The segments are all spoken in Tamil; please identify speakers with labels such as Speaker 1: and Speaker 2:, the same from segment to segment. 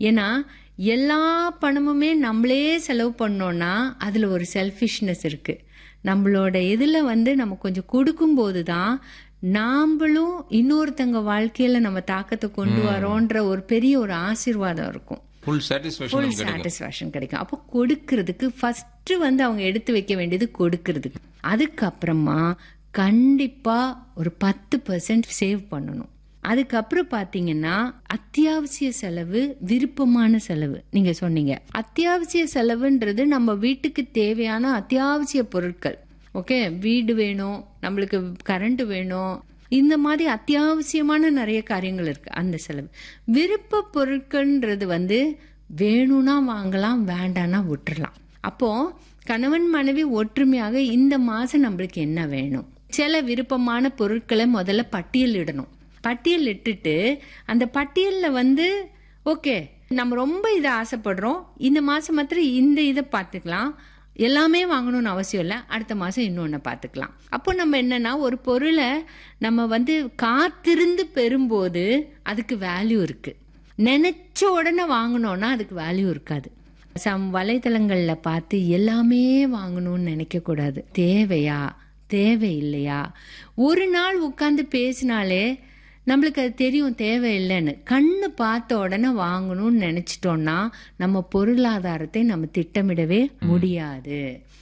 Speaker 1: ஏன்னா எல்லா பணமுமே நம்மளே செலவு பண்ணோம்னா அதுல ஒரு செல்ஃபிஷ்னஸ் இருக்கு நம்மளோட இதுல வந்து நம்ம கொஞ்சம் கொடுக்கும்போது தான் நாம்பளும் இன்னொருத்தங்க வாழ்க்கையில நம்ம தாக்கத்தை கொண்டு வரோன்ற ஒரு பெரிய ஒரு ஆசீர்வாதம் இருக்கும்
Speaker 2: ஃபுல் சாட்டிஸ்ஃபேக்ஷன்
Speaker 1: ஃபுல் சாட்டிஸ்ஃபேக்ஷன் கிடைக்கும் அப்போ கொடுக்கறதுக்கு ஃபர்ஸ்ட் வந்து அவங்க எடுத்து வைக்க வேண்டியது கொடுக்கறதுக்கு அதுக்கப்புறமா கண்டிப்பா ஒரு பத்து பர்சன்ட் சேவ் பண்ணணும் அதுக்கப்புறம் பாத்தீங்கன்னா அத்தியாவசிய செலவு விருப்பமான செலவு நீங்க சொன்னீங்க அத்தியாவசிய செலவுன்றது நம்ம வீட்டுக்கு தேவையான அத்தியாவசிய பொருட்கள் ஓகே வீடு வேணும் நம்மளுக்கு கரண்ட் வேணும் இந்த மாதிரி அத்தியாவசியமான நிறைய காரியங்கள் இருக்கு அந்த செலவு விருப்ப பொருட்கள்ன்றது வந்து வேணும்னா வாங்கலாம் வேண்டாம்னா விட்டுறலாம் அப்போ கணவன் மனைவி ஒற்றுமையாக இந்த மாசம் நம்மளுக்கு என்ன வேணும் சில விருப்பமான பொருட்களை முதல்ல பட்டியலிடணும் பட்டியல் இட்டுட்டு அந்த பட்டியல்ல வந்து ஓகே நம்ம ரொம்ப இதை ஆசைப்படுறோம் இந்த மாசம் மாத்திரம் இந்த இதை பார்த்துக்கலாம் எல்லாமே வாங்கணும்னு அவசியம் இல்லை அடுத்த மாசம் இன்னொன்னு பார்த்துக்கலாம் அப்போ நம்ம என்னன்னா ஒரு பொருளை நம்ம வந்து காத்திருந்து பெறும்போது அதுக்கு வேல்யூ இருக்கு நினைச்ச உடனே வாங்கினோம்னா அதுக்கு வேல்யூ இருக்காது சம் வலைத்தளங்கள்ல பார்த்து எல்லாமே வாங்கணும்னு நினைக்க கூடாது தேவையா தேவையில்லையா ஒரு நாள் உட்காந்து பேசினாலே நம்மளுக்கு அது தெரியும் தேவையில்லைன்னு கண்ணு பார்த்த உடனே வாங்கணும்னு நினைச்சிட்டோம்னா நம்ம பொருளாதாரத்தை நம்ம திட்டமிடவே முடியாது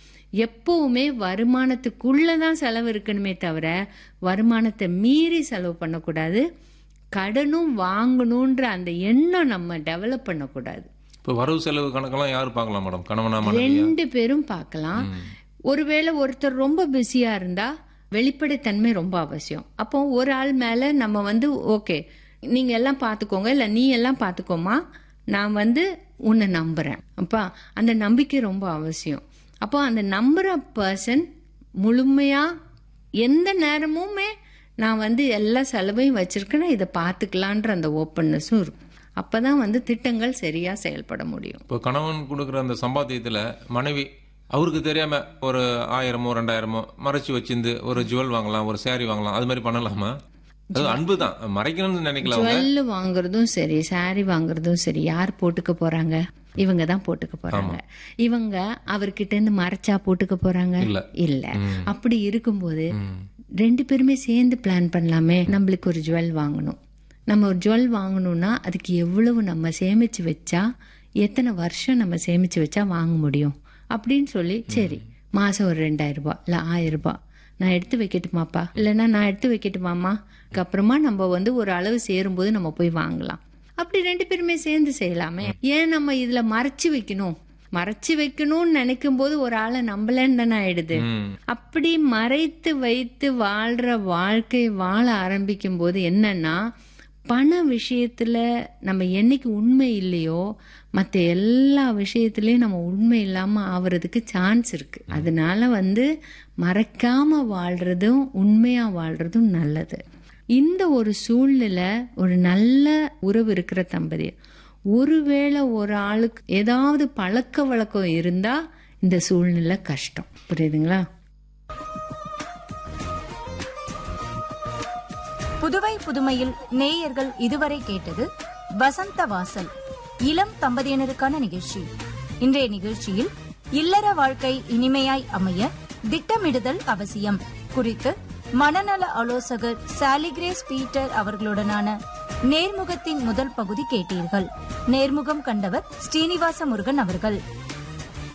Speaker 1: எப்பவுமே வருமானத்துக்குள்ளதான் செலவு இருக்கணுமே தவிர வருமானத்தை மீறி செலவு பண்ணக்கூடாது கடனும் வாங்கணுன்ற அந்த எண்ணம் நம்ம டெவலப் பண்ணக்கூடாது
Speaker 2: இப்போ வரவு செலவு கணக்கெல்லாம் யார் பார்க்கலாம் மேடம் கணவனா மனைவியா
Speaker 1: ரெண்டு பேரும் பார்க்கலாம் ஒருவேளை ஒருத்தர் ரொம்ப பிஸியா இருந்தா வெளிப்படைத்தன்மை ரொம்ப அவசியம் அப்போ ஒரு ஆள் மேல நம்ம வந்து ஓகே நீங்க எல்லாம் பார்த்துக்கோங்க இல்ல நீ எல்லாம் பார்த்துக்கோமா நான் வந்து உன்னை நம்புறேன் அப்பா அந்த நம்பிக்கை ரொம்ப அவசியம் அப்போ அந்த நம்புற பர்சன் முழுமையா எந்த நேரமுமே நான் வந்து எல்லா செலவையும் வச்சிருக்கேன் இதை பார்த்துக்கலான்ற அந்த ஓப்பன்னஸும் இருக்கும் அப்பதான் வந்து திட்டங்கள் சரியா செயல்பட முடியும்
Speaker 2: இப்போ கணவன் கொடுக்குற அந்த சம்பாத்தியத்துல மனைவி அவருக்கு தெரியாம ஒரு ஆயிரமோ ரெண்டாயிரமோ மறைச்சு வச்சிருந்து ஒரு ஜுவல் வாங்கலாம் ஒரு saree வாங்கலாம் அது மாதிரி பண்ணலாமா அது அன்பு தான் மறைக்கணும்னு நினைக்கல அவங்க
Speaker 1: ஜுவல் வாங்குறதும் சரி saree வாங்குறதும் சரி யார் போட்டுக்க போறாங்க இவங்க தான் போட்டுக்க போறாங்க இவங்க அவர்கிட்ட இருந்து மறைச்சா போட்டுக்க போறாங்க
Speaker 2: இல்ல.
Speaker 1: இல்ல அப்படி இருக்கும்போது ரெண்டு பேருமே சேர்ந்து பிளான் பண்ணலாமே நம்மளுக்கு ஒரு ஜுவல் வாங்கணும் நம்ம ஒரு ஜுவல் வாங்கணும்னா அதுக்கு எவ்வளவு நம்ம சேமிச்சு வச்சா எத்தனை வருஷம் நம்ம சேமிச்சு வச்சா வாங்க முடியும் அப்படின்னு சொல்லி சரி மாசம் ஒரு ரெண்டாயிரம் ரூபாய் இல்ல ஆயிரம் ரூபாய் நான் எடுத்து வைக்கட்டுமாப்பா இல்லைன்னா நான் எடுத்து வைக்கட்டுமாமா அப்புறமா நம்ம வந்து ஒரு அளவு சேரும்போது நம்ம போய் வாங்கலாம் அப்படி ரெண்டு பேருமே சேர்ந்து செய்யலாமே ஏன் நம்ம இதுல மறைச்சு வைக்கணும் மறைச்சு வைக்கணும்னு நினைக்கும் போது ஒரு ஆளை நம்பலன்னு தானே ஆயிடுது
Speaker 2: ம்.
Speaker 1: அப்படி மறைத்து வைத்து வாழ்ற வாழ்க்கை வாழ ஆரம்பிக்கும் போது என்னன்னா பண விஷயத்துல நம்ம என்னைக்கு உண்மை இல்லையோ மற்ற எல்லா விஷயத்துலயும் நம்ம உண்மை இல்லாம ஆவறதுக்கு சான்ஸ் இருக்கு அதனால வந்து மறைக்காம வாழ்றதும் உண்மையா வாழ்றதும் நல்லது இந்த ஒரு சூழ்நிலை ஒரு நல்ல உறவு இருக்கிற தம்பதி ஒருவேளை ஒரு ஆளுக்கு ஏதாவது பழக்க வழக்கம் இருந்தா இந்த சூழ்நிலை கஷ்டம் புரியுதுங்களா
Speaker 3: புதுவை புதுமையில் நேயர்கள் இதுவரை கேட்டது வசந்த வாசல் இளம் தம்பதியினருக்கான நிகழ்ச்சி இன்றைய நிகழ்ச்சியில் இல்லற வாழ்க்கை இனிமையாய் அமைய திட்டமிடுதல் அவசியம் குறித்து மனநல ஆலோசகர் சாலிகிரேஸ் பீட்டர் அவர்களுடனான நேர்முகத்தின் முதல் பகுதி கேட்டீர்கள் நேர்முகம் கண்டவர் ஸ்ரீனிவாச முருகன் அவர்கள்